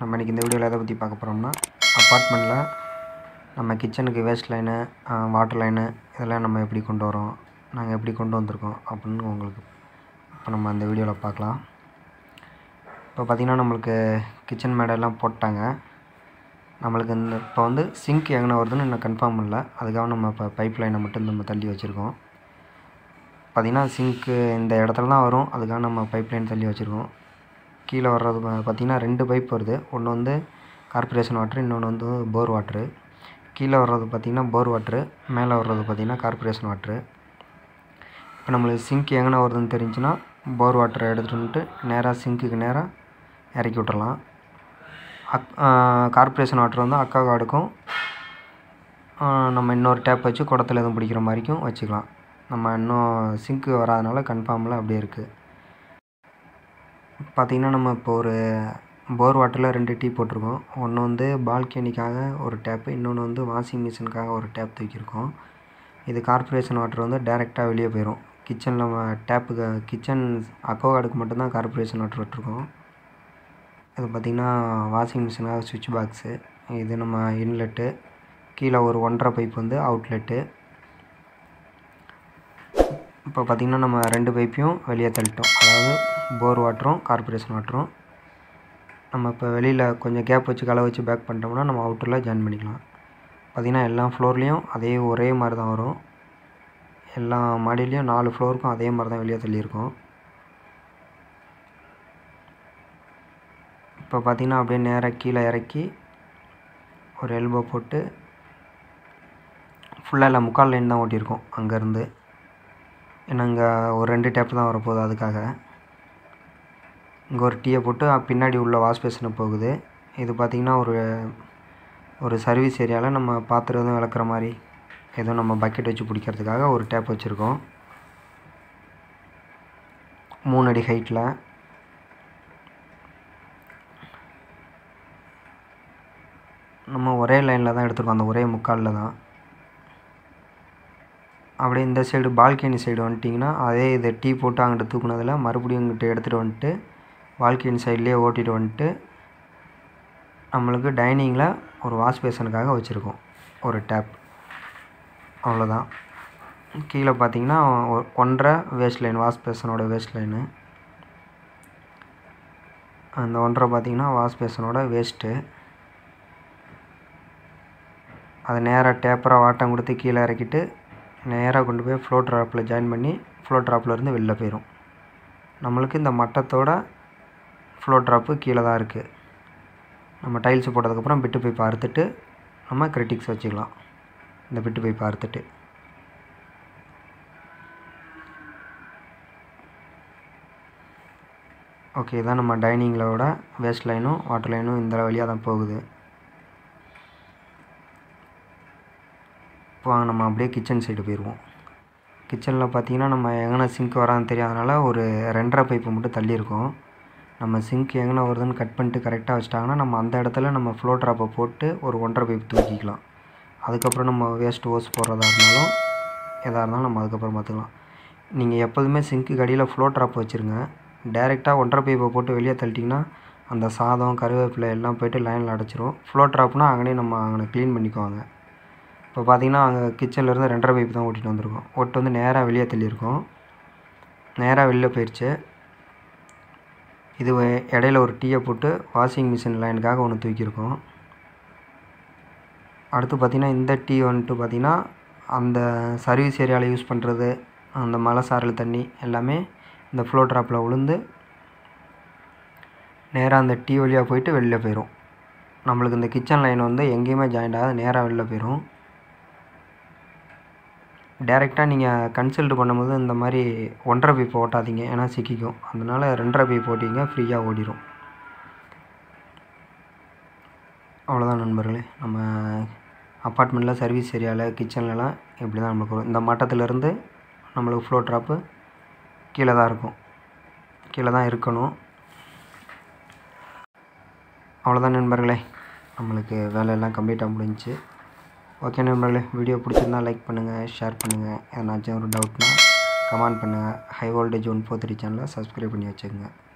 நம்ம இன்றைக்கி இந்த வீடியோவில் எதை பற்றி பார்க்க போகிறோம்னா அப்பார்ட்மெண்ட்டில் நம்ம கிச்சனுக்கு வேஸ்ட் லைனு வாட்டர் லைனு இதெல்லாம் நம்ம எப்படி கொண்டு வரோம் நாங்கள் எப்படி கொண்டு வந்திருக்கோம் அப்படின்னு உங்களுக்கு இப்போ நம்ம அந்த வீடியோவில் பார்க்கலாம் இப்போ பார்த்திங்கன்னா நம்மளுக்கு கிச்சன் மேடெல்லாம் போட்டாங்க நம்மளுக்கு இந்த இப்போ வந்து சிங்க் எங்கே வருதுன்னு இன்னும் கன்ஃபார்ம் இல்லை அதுக்காக நம்ம இப்போ பைப் லைனை மட்டும் நம்ம தள்ளி வச்சுருக்கோம் பார்த்திங்கன்னா சிங்க்கு இந்த இடத்துல தான் வரும் அதுக்காக நம்ம பைப் லைன் தள்ளி வச்சுருக்கோம் கீழே வர்றது பா- பார்த்திங்கன்னா ரெண்டு பைப் வருது ஒன்று வந்து கார்ப்பரேஷன் வாட்ரு இன்னொன்று வந்து போர் வாட்ரு கீழே வர்றது பார்த்திங்கன்னா போர் வாட்ரு மேலே வர்றது பார்த்திங்கன்னா கார்ப்பரேஷன் வாட்ரு இப்போ நம்மளுக்கு சிங்க் எங்கே வருதுன்னு தெரிஞ்சுன்னா போர் வாட்டரை எடுத்துகிட்டு வந்துட்டு நேராக சிங்க்குக்கு நேராக இறக்கி விட்டுறலாம் அக் கார்ப்பரேஷன் வாட்டர் வந்து அக்கா கார்டுக்கும் நம்ம இன்னொரு டேப் வச்சு குடத்துல எதுவும் பிடிக்கிற மாதிரிக்கும் வச்சுக்கலாம் நம்ம இன்னும் சிங்க்கு வராதனால கன்ஃபார்மில் அப்படியே இருக்குது பார்த்திங்கன்னா நம்ம இப்போ ஒரு போர் வாட்டரில் ரெண்டு டீ போட்டிருக்கோம் ஒன்று வந்து பால்கனிக்காக ஒரு டேப்பு இன்னொன்று வந்து வாஷிங் மிஷினுக்காக ஒரு டேப் தூக்கியிருக்கோம் இது கார்ப்பரேஷன் வாட்டர் வந்து டைரெக்டாக வெளியே போயிடும் கிச்சனில் நம்ம டேப்புக்கு கிச்சன் அக்வாகார்டுக்கு மட்டும்தான் கார்ப்பரேஷன் வாட்டர் விட்டுருக்கோம் இது பார்த்திங்கன்னா வாஷிங் மிஷினாக சுவிட்ச் பாக்ஸு இது நம்ம இன்லெட்டு கீழே ஒரு ஒன்றரை பைப் வந்து அவுட்லெட்டு இப்போ பார்த்திங்கன்னா நம்ம ரெண்டு பைப்பையும் வெளியே தள்ளிட்டோம் அதாவது போர் வாட்டரும் கார்ப்பரேஷன் வாட்டரும் நம்ம இப்போ வெளியில் கொஞ்சம் கேப் வச்சு களை வச்சு பேக் பண்ணிட்டோம்னா நம்ம அவுட்டரில் ஜாயின் பண்ணிக்கலாம் பார்த்திங்கன்னா எல்லா ஃப்ளோர்லேயும் அதே ஒரே மாதிரி தான் வரும் எல்லா மாடியிலையும் நாலு ஃப்ளோருக்கும் அதே மாதிரி தான் வெளியே தள்ளியிருக்கோம் இப்போ பார்த்திங்கன்னா அப்படியே நேராக கீழே இறக்கி ஒரு எல்போ போட்டு ஃபுல்லாக இல்லை முக்கால் லைன் தான் ஓட்டியிருக்கோம் அங்கேருந்து ஏன்னா இங்கே ஒரு ரெண்டு டேப் தான் வரப்போகுது அதுக்காக இங்கே ஒரு டீயை போட்டு அ- பின்னாடி உள்ள வாஷ் பேஷனு போகுது இது பார்த்திங்கன்னா ஒரு ஒரு சர்வீஸ் ஏரியாவில் நம்ம பாத்திரம் எதுவும் விளக்குற மாதிரி எதுவும் நம்ம பக்கெட் வச்சு பிடிக்கிறதுக்காக ஒரு டேப் வச்சுருக்கோம் மூணு அடி ஹைட்டில் நம்ம ஒரே லைனில் தான் எடுத்துருக்கோம் அந்த ஒரே முக்காலில் தான் அப்படியே இந்த சைடு பால்கனி சைடு வந்துட்டிங்கன்னா அதே இது டீ போட்டு அங்கிட்டு தூக்குனதில் மறுபடியும் இங்கிட்டு எடுத்துகிட்டு வந்துட்டு பால்கனி சைட்லேயே ஓட்டிகிட்டு வந்துட்டு நம்மளுக்கு டைனிங்கில் ஒரு வாஷ் பேஷனுக்காக வச்சுருக்கோம் ஒரு டேப் அவ்வளோதான் கீழே பார்த்தீங்கன்னா ஒ- ஒன்றரை வேஸ்ட் லைன் வாஷ் பேஷனோட வேஸ்ட் லைனு அந்த ஒன்றரை பார்த்தீங்கன்னா வாஷ் பேஷனோட வேஸ்ட்டு அதை நேராக டேப்பராக வாட்டம் கொடுத்து கீழே இறக்கிட்டு நேராக கொண்டு போய் ஃப்ளோ ட்ராப்பில் ஜாயின் பண்ணி ஃப்ளோ ட்ராப்லேருந்து வெளில போயிடும் நம்மளுக்கு இந்த மட்டத்தோட ஃப்ளோ ட்ராப்பு கீழே தான் இருக்குது நம்ம டைல்ஸ் போட்டதுக்கப்புறம் பிட்டு பைப் அறுத்துட்டு நம்ம கிரிட்டிக்ஸ் வச்சுக்கலாம் இந்த பிட்டு பைப் அறுத்துட்டு ஓகே இதான் நம்ம டைனிங்களோட வேஸ்ட் லைனும் வாட்டர் லைனும் இந்த வழியாக தான் போகுது இப்போ வாங்க நம்ம அப்படியே கிச்சன் சைடு போயிடுவோம் கிச்சனில் பார்த்தீங்கன்னா நம்ம எங்கன சிங்க் வரான்னு தெரியாதனால ஒரு ரெண்டரை பைப்பு மட்டும் தள்ளியிருக்கோம் நம்ம சிங்க் எங்கன வருதுன்னு கட் பண்ணிட்டு கரெக்டாக வச்சிட்டாங்கன்னா நம்ம அந்த இடத்துல நம்ம ஃப்ளோ ட்ராப்பை போட்டு ஒரு ஒன்றரை பைப் தூக்கிக்கலாம் அதுக்கப்புறம் நம்ம வேஸ்ட் ஓஸ் போடுறதா இருந்தாலும் எதாக இருந்தாலும் நம்ம அதுக்கப்புறம் பார்த்துக்கலாம் நீங்கள் எப்போதுமே சிங்க்கு அடியில் ஃப்ளோ ட்ராப் வச்சுருங்க டேரெக்டாக ஒன்றரை பைப்பை போட்டு வெளியே தள்ளிட்டிங்கன்னா அந்த சாதம் கருவேப்பிலை எல்லாம் போயிட்டு லைனில் அடைச்சிரும் ஃப்ளோ ட்ராப்னா அங்கனே நம்ம அங்கே க்ளீன் பண்ணிக்குவாங்க இப்போ பார்த்தீங்கன்னா அங்கே கிச்சன்லேருந்து ரெண்டரை பைப் தான் ஓட்டிகிட்டு வந்திருக்கோம் ஓட்டு வந்து நேராக வெளியே தள்ளியிருக்கோம் நேராக வெளில போயிடுச்சு இது வ- இடையில ஒரு டீயை போட்டு வாஷிங் மிஷின் லைனுக்காக ஒன்று தூக்கியிருக்கோம் அடுத்து பார்த்திங்கன்னா இந்த டீ வந்துட்டு பார்த்திங்கன்னா அந்த சர்வீஸ் ஏரியாவில் யூஸ் பண்ணுறது அந்த மலை சாரல் தண்ணி எல்லாமே இந்த ஃப்ளோ ட்ராப்பில் விழுந்து நேராக அந்த டீ வழியாக போயிட்டு வெளில போயிடும் நம்மளுக்கு இந்த கிச்சன் லைன் வந்து எங்கேயுமே ஜாயிண்ட் ஆகாது நேராக வெளில போயிடும் டேரெக்டாக நீங்கள் கன்சல்ட் பண்ணும்போது இந்த மாதிரி ஒன்றரை பைப் ஓட்டாதீங்க ஏன்னா சிக்கிக்கும் அதனால ரெண்டரை பைப் ஓட்டிங்க ஃப்ரீயாக ஓடிடும் அவ்வளோதான் நண்பர்களே நம்ம அப்பார்ட்மெண்ட்டில் சர்வீஸ் ஏரியாவில் கிச்சன்லலாம் இப்படி தான் நம்மளுக்கு வரும் இந்த மட்டத்துலேருந்து நம்மளுக்கு ஃப்ளோ ட்ராப்பு கீழே தான் இருக்கும் கீழே தான் இருக்கணும் அவ்வளோதான் நண்பர்களே நம்மளுக்கு வேலையெல்லாம் கம்ப்ளீட்டாக முடிஞ்சுச்சு ஓகே நண்பர்களே வீடியோ பிடிச்சிருந்தா லைக் பண்ணுங்கள் ஷேர் பண்ணுங்கள் எதனாச்சும் ஒரு டவுட்னா கமெண்ட் பண்ணுங்கள் high voltage one four three சேனலை சப்ஸ்கிரைப் பண்ணி வச்சுக்கோங்க